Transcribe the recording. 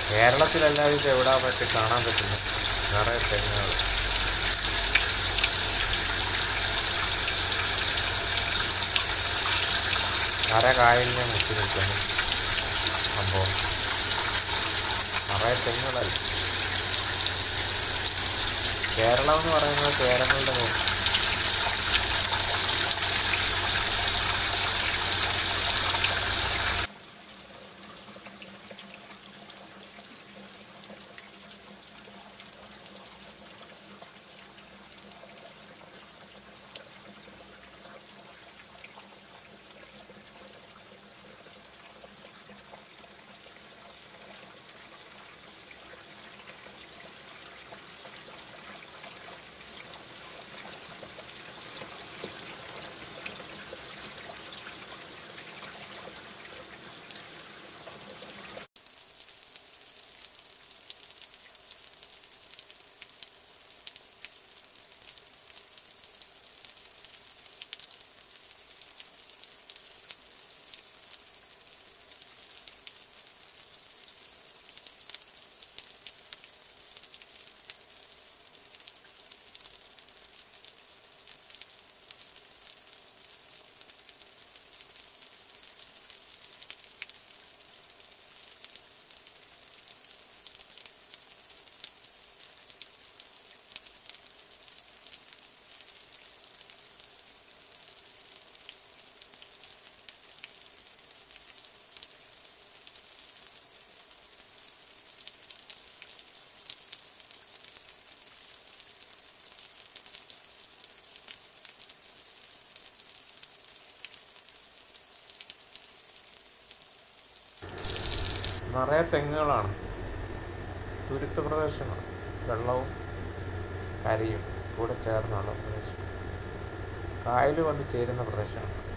കേരളത്തിലല്ലാതെ ഇത് എവിടെ പറ്റി കാണാൻ പറ്റുന്നത് നിറയെ തെങ്ങുകൾ കര കായലിനെ മുട്ടി നിൽക്കുന്നു സംഭവം നിറയെ തെങ്ങുകളല്ല കേരളം എന്ന് പറയുന്നത് കേരളങ്ങളുടെ നേ- നിറയെ തെങ്ങുകളാണ് തുരുത്ത് പ്രദേശമാണ് വെള്ളവും കരയും കൂടെ ചേർന്നുള്ള പ്രദേശം കായൽ വന്ന് ചേരുന്ന പ്രദേശമാണ്